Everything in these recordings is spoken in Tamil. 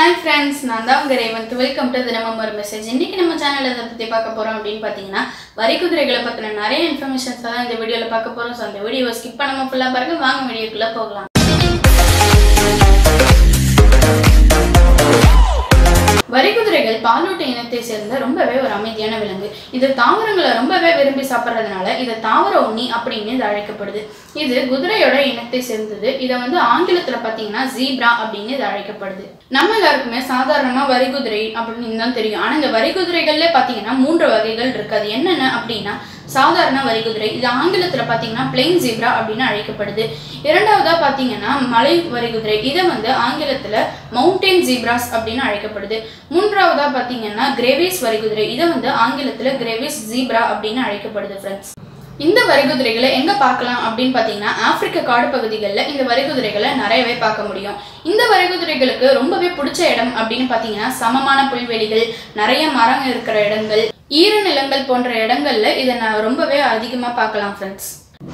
ஹாய் ஃப்ரெண்ட்ஸ் நான் தான் உங்கள் ரேவந்த் வெல்கம் டு தினமும் ஒரு மெசேஜ் இன்றைக்கி நம்ம சேனலில் இதை பற்றி பார்க்க போகிறோம் அப்படின்னு பார்த்தீங்கன்னா வரி குதிரைகளை பற்றின நிறைய இன்ஃபர்மேஷன்ஸ் தான் இந்த வீடியோவில் பார்க்க போகிறோம் ஸோ அந்த வீடியோவை ஸ்கிப் பண்ணாமல் ஃபுல்லாக பாருங்க வாங்க வீடியோக்குள்ளே போகலாம் வரிகுதிரைகள் பாலூட்டு இனத்தை சேர்ந்த ரொம்பவே ஒரு அமைதியான விலங்கு இது தாவரங்களை ரொம்பவே விரும்பி சாப்பிட்றதுனால இது தாவர உண்ணி அப்படின்னு இது அழைக்கப்படுது இது குதிரையோட இனத்தை சேர்ந்தது இதை வந்து ஆங்கிலத்துல பார்த்தீங்கன்னா ஜீப்ரா அப்படின்னு இது அழைக்கப்படுது நம்ம எல்லாருக்குமே சாதாரணமா வரிகுதிரை அப்படின்னு தான் தெரியும் ஆனா இந்த வரிகுதிரைகள்ல பார்த்தீங்கன்னா மூன்று வகைகள் இருக்கு அது என்னென்ன அப்படின்னா சாதாரண வரிகுதிரை இது ஆங்கிலத்தில் பார்த்தீங்கன்னா பிளெயின் ஜீப்ரா அப்படின்னு அழைக்கப்படுது இரண்டாவதா பார்த்தீங்கன்னா மலை வரிகுதிரை இதை வந்து ஆங்கிலத்தில் மவுண்டெயின் ஜீப்ராஸ் அப்படின்னு அழைக்கப்படுது மூன்றாவதா பார்த்தீங்கன்னா கிரேவிஸ் வரிகுதிரை இதை வந்து ஆங்கிலத்தில் கிரேவிஸ் ஜீப்ரா அப்படின்னு அழைக்கப்படுது ஃப்ரெண்ட்ஸ் இந்த வரிகுதிரைகளை எங்க பார்க்கலாம் அப்படின்னு பார்த்தீங்கன்னா ஆப்பிரிக்க காடு பகுதிகளில் இந்த வரிகுதிரைகளை நிறையவே பார்க்க முடியும் இந்த வரிகுதிரைகளுக்கு ரொம்பவே பிடிச்ச இடம் அப்படின்னு பார்த்தீங்கன்னா சமமான புல்வெளிகள் நிறைய மரம் இருக்கிற இடங்கள் ஈரநிலங்கள் போன்ற இடங்கள்ல இதை நான் ரொம்பவே அதிகமாக பார்க்கலாம் ஃப்ரெண்ட்ஸ்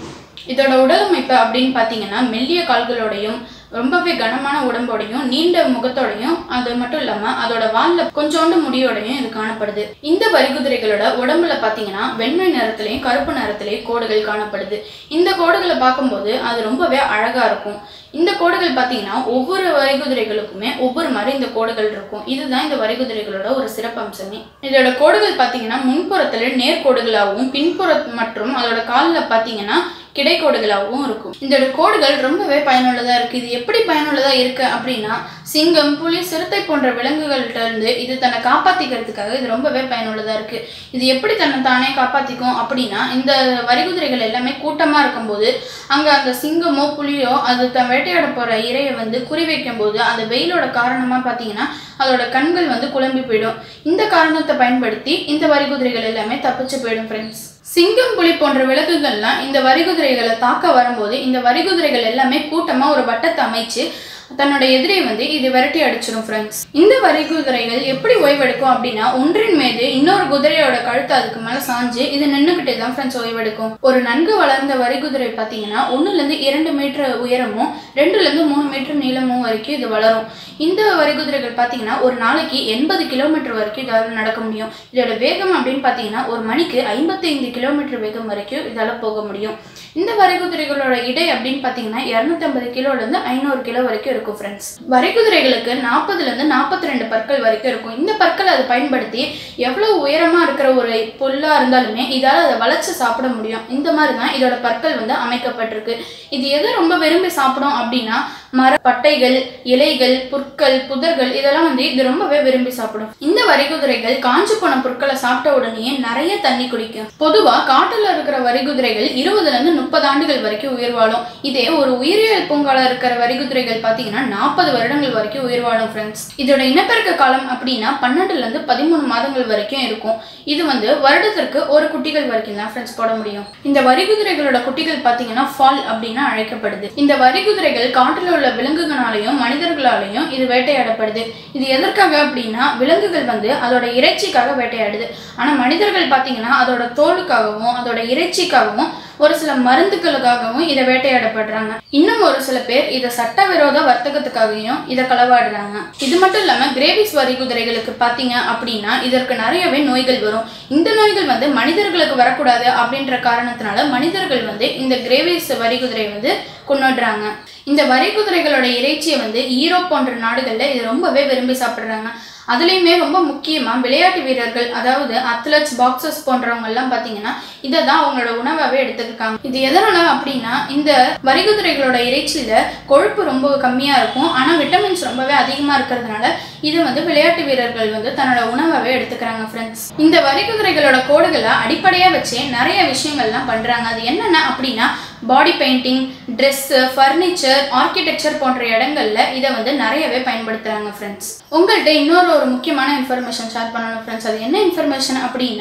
இதோட உடலமைப்பு அப்படின்னு பார்த்தீங்கன்னா மெல்லிய கால்களோடையும் ரொம்பவே கனமான உடம்போடையும் நீண்ட முகத்தோடையும் அது மட்டும் இல்லாம அதோட வால்ல கொஞ்சோண்டு முடியோடையும் இது காணப்படுது இந்த வரிகுதிரைகளோட உடம்புல பார்த்தீங்கன்னா வெண்மை நிறத்திலையும் கருப்பு நிறத்திலையும் கோடுகள் காணப்படுது இந்த கோடுகளை பார்க்கும்போது அது ரொம்பவே அழகா இருக்கும் இந்த கோடுகள் பார்த்தீங்கன்னா ஒவ்வொரு வரிகுதிரைகளுக்குமே ஒவ்வொரு மாதிரி இந்த கோடுகள் இருக்கும் இதுதான் இந்த வரிகுதிரைகளோட ஒரு சிறப்பம்சமே இதோட கோடுகள் பார்த்தீங்கன்னா முன்புறத்துல நேர்கோடுகளாகவும் பின்புறம் மற்றும் அதோட காலில் பார்த்தீங்கன்னா கிடைக்கோடுகளாகவும் இருக்கும் இதோட கோடுகள் ரொம்பவே பயனுள்ளதா இருக்கு இது எப்படி பயனுள்ளதா இருக்கு அப்படின்னா சிங்கம் புலி சிறுத்தை போன்ற விலங்குகள்கிட்ட இருந்து இது தன்னை காப்பாத்திக்கிறதுக்காக இது ரொம்பவே பயனுள்ளதா இருக்கு இது எப்படி தன்னை தானே காப்பாத்திக்கும் அப்படின்னா இந்த வரிகுதிரைகள் எல்லாமே கூட்டமா இருக்கும்போது அங்க அந்த சிங்கமோ புலியோ அது தன் வேட்டையாட போற இரையை வந்து குறி வைக்கும் போது அந்த வெயிலோட காரணமா பாத்தீங்கன்னா அதோட கண்கள் வந்து குழம்பி போயிடும் இந்த காரணத்தை பயன்படுத்தி இந்த வரிகுதிரைகள் எல்லாமே தப்பிச்சு போயிடும் ஃப்ரெண்ட்ஸ் சிங்கம் புலி போன்ற விலங்குகள்லாம் இந்த வரிகுதிரைகளை தாக்க வரும்போது இந்த வரிகுதிரைகள் எல்லாமே கூட்டமா ஒரு வட்டத்தை அமைச்சு தன்னோட எதிரியை வந்து இது விரட்டி அடிச்சிடும் ஃப்ரெண்ட்ஸ் இந்த வரிகுதிரைகள் எப்படி ஓய்வெடுக்கும் அப்படின்னா ஒன்றின் மீது இன்னொரு குதிரையோட கழுத்து அதுக்கு மேல சாஞ்சு இது நின்றுகிட்டே தான் ஃப்ரெண்ட்ஸ் ஓய்வெடுக்கும் ஒரு நன்கு வளர்ந்த வரிகுதிரை பார்த்தீங்கன்னா ஒண்ணுல இருந்து இரண்டு மீட்டர் உயரமும் ரெண்டுல இருந்து மூணு மீட்டர் நீளமும் வரைக்கும் இது வளரும் இந்த வரிகுதிரைகள் பார்த்தீங்கன்னா ஒரு நாளைக்கு எண்பது கிலோமீட்டர் வரைக்கும் இதால் நடக்க முடியும் இதோட வேகம் அப்படின்னு பார்த்தீங்கன்னா ஒரு மணிக்கு ஐம்பத்தைந்து கிலோமீட்டர் வேகம் வரைக்கும் இதால் போக முடியும் இந்த வரிகுதிரைகளோட இடை அப்படின்னு பார்த்தீங்கன்னா இரநூத்தம்பது கிலோலேருந்து ஐநூறு கிலோ வரைக்கும் இருக்கும் ஃப்ரெண்ட்ஸ் வரிகுதிரைகளுக்கு நாற்பதுலேருந்து நாற்பத்தி ரெண்டு பற்கள் வரைக்கும் இருக்கும் இந்த பற்களை அதை பயன்படுத்தி எவ்வளோ உயரமாக இருக்கிற ஒரு புல்லாக இருந்தாலுமே இதால் அதை வளைச்சு சாப்பிட முடியும் இந்த மாதிரி தான் இதோட பற்கள் வந்து அமைக்கப்பட்டிருக்கு இது எதை ரொம்ப விரும்பி சாப்பிடும் அப்படின்னா மர பட்டைகள் இலைகள் புற்கள் புதர்கள் இதெல்லாம் வந்து இது ரொம்பவே விரும்பி சாப்பிடும் இந்த வரிகுதிரைகள் காஞ்சு போன புற்களை சாப்பிட்ட உடனே நிறைய தண்ணி குடிக்கும் பொதுவா காட்டுல இருக்கிற வரிகுதிரைகள் இருபதுல இருந்து முப்பது ஆண்டுகள் வரைக்கும் உயிர் வாழும் இதே ஒரு உயிரியல் பூங்கால இருக்கிற வரிகுதிரைகள் பாத்தீங்கன்னா நாற்பது வருடங்கள் வரைக்கும் உயிர் வாழும் ஃப்ரெண்ட்ஸ் இதோட இனப்பெருக்க காலம் அப்படின்னா பன்னெண்டுல இருந்து பதிமூணு மாதங்கள் வரைக்கும் இருக்கும் இது வந்து வருடத்திற்கு ஒரு குட்டிகள் வரைக்கும் தான் ஃப்ரெண்ட்ஸ் போட முடியும் இந்த வரிகுதிரைகளோட குட்டிகள் பாத்தீங்கன்னா ஃபால் அப்படின்னு அழைக்கப்படுது இந்த வரிகுதிரைகள் காட்டுல உள்ள விலங்குகளாலையும் மனிதர்களாலையும் இது வேட்டையாடப்படுது இது எதற்காக அப்படின்னா விலங்குகள் வந்து அதோட இறைச்சிக்காக வேட்டையாடுது ஆனா மனிதர்கள் பாத்தீங்கன்னா அதோட தோலுக்காகவும் அதோட இறைச்சிக்காகவும் ஒரு சில மருந்துகளுக்காகவும் இதை வேட்டையாடப்படுறாங்க இன்னும் ஒரு சில பேர் இதை சட்டவிரோத வர்த்தகத்துக்காகவும் இதை களவாடுறாங்க இது மட்டும் இல்லாம கிரேவிஸ் வரி குதிரைகளுக்கு பாத்தீங்க அப்படின்னா இதற்கு நிறையவே நோய்கள் வரும் இந்த நோய்கள் வந்து மனிதர்களுக்கு வரக்கூடாது அப்படின்ற காரணத்தினால மனிதர்கள் வந்து இந்த கிரேவிஸ் வரி குதிரையை வந்து கொண்டாடுறாங்க இந்த வரி குதிரைகளோட இறைச்சியை வந்து ஈரோப் போன்ற நாடுகளில் இது ரொம்பவே விரும்பி சாப்பிட்றாங்க அதுலேயுமே ரொம்ப முக்கியமாக விளையாட்டு வீரர்கள் அதாவது அத்லட்ஸ் பாக்ஸர்ஸ் போன்றவங்க எல்லாம் பார்த்தீங்கன்னா இதை தான் அவங்களோட உணவாகவே எடுத்துருக்காங்க இது எதனால அப்படின்னா இந்த வரிகுதிரைகளோட இறைச்சியில் கொழுப்பு ரொம்ப கம்மியாக இருக்கும் ஆனால் விட்டமின்ஸ் ரொம்பவே அதிகமாக இருக்கிறதுனால இதை வந்து விளையாட்டு வீரர்கள் வந்து தன்னோட உணவாகவே எடுத்துக்கிறாங்க ஃப்ரெண்ட்ஸ் இந்த வரிகுதிரைகளோட கோடுகளை அடிப்படையாக வச்சே நிறைய விஷயங்கள்லாம் பண்ணுறாங்க அது என்னென்ன அப்படின்னா body painting dress furniture architecture போன்ற இடங்கள்ல இதை வந்து நிறையவே பயன்படுத்துகிறாங்க ஃப்ரெண்ட்ஸ் உங்கள்கிட்ட இன்னொரு ஒரு முக்கியமான இன்ஃபர்மேஷன் ஷேர் பண்ணணும் ஃப்ரெண்ட்ஸ் அது என்ன இன்ஃபர்மேஷன் அப்படின்னா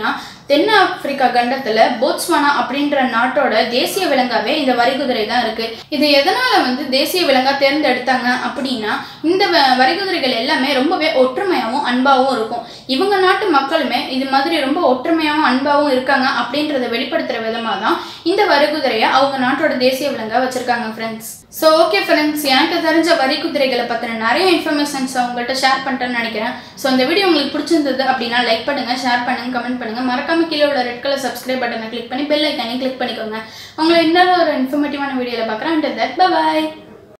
தென் ஆப்பிரிக்கா கண்டத்துல போட்ஸ்வானா அப்படின்ற நாட்டோட தேசிய விலங்காவே இந்த வரிகுதிரை தான் இருக்கு இது எதனால வந்து தேசிய விலங்கா தேர்ந்தெடுத்தாங்க அப்படின்னா இந்த வ- வரிகுதிரைகள் எல்லாமே ரொம்பவே ஒற்றுமையாகவும் அன்பாகவும் இருக்கும் இவங்க நாட்டு மக்களுமே இது மாதிரி ரொம்ப ஒற்றுமையாகவும் அன்பாகவும் இருக்காங்க அப்படின்றத வெளிப்படுத்துற விதமா தான் இந்த வரிகுதிரையை அவங்க நாட்டோட தேசிய விலங்கா வச்சிருக்காங்க ஃப்ரெண்ட்ஸ் ஸோ ஓகே ஃப்ரெண்ட்ஸ் எனக்கு தெரிஞ்ச வரி குதிரைகளை பற்றின நிறைய இன்ஃபர்மேஷன்ஸ் உங்கள்கிட்ட ஷேர் பண்ணிட்டேன்னு நினைக்கிறேன் ஸோ இந்த வீடியோ உங்களுக்கு பிடிச்சிருந்தது அப்படின்னா லைக் பண்ணுங்க ஷேர் பண்ணுங்க கமெண்ட் பண்ணுங்க மறக்காம கீழே உள்ள ரெட் கலர் சப்ஸ்கிரைப் பட்டனை கிளிக் பண்ணி பெல் ஐக்கானையும் கிளிக் பண்ணிக்கோங்க உங்களை இன்னொரு ஒரு இன்ஃபர்மேட்டிவான வீடியோவில் பார்க்குறேன் தட் பாய்